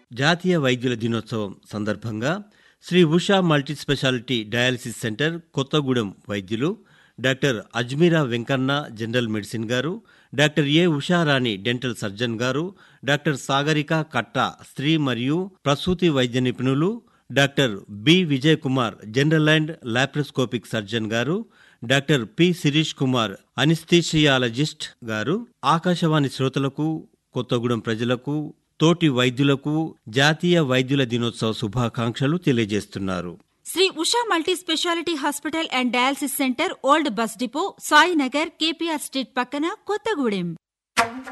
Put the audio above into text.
జాతీయ వైద్యుల దినోత్సవం సందర్భంగా Shri Usha multi speciality dialysis centre Kothagudem వైద్యులు doctor Ajmeera Venkanna general medicine garu doctor A Usharani dental surgeon garu doctor Sagarika Katta స్త్రీ మరియు ప్రసూతి వైద్య నిపుణులు doctor B Vijay Kumar general and laparoscopic surgeon garu doctor P Sirish Kumar anaesthesiologist garu Akashvani శ్రోతలకు కొత్తగూడెం ప్రజలకు తోటి వైద్యులకు జాతీయ వైద్యుల దినోత్సవ శుభాకాంక్షలు తెలియజేస్తున్నారు Shri Usha multi speciality hospital and dialysis centre old bus depot Sainagar KPR street పక్కన కొత్తగూడెం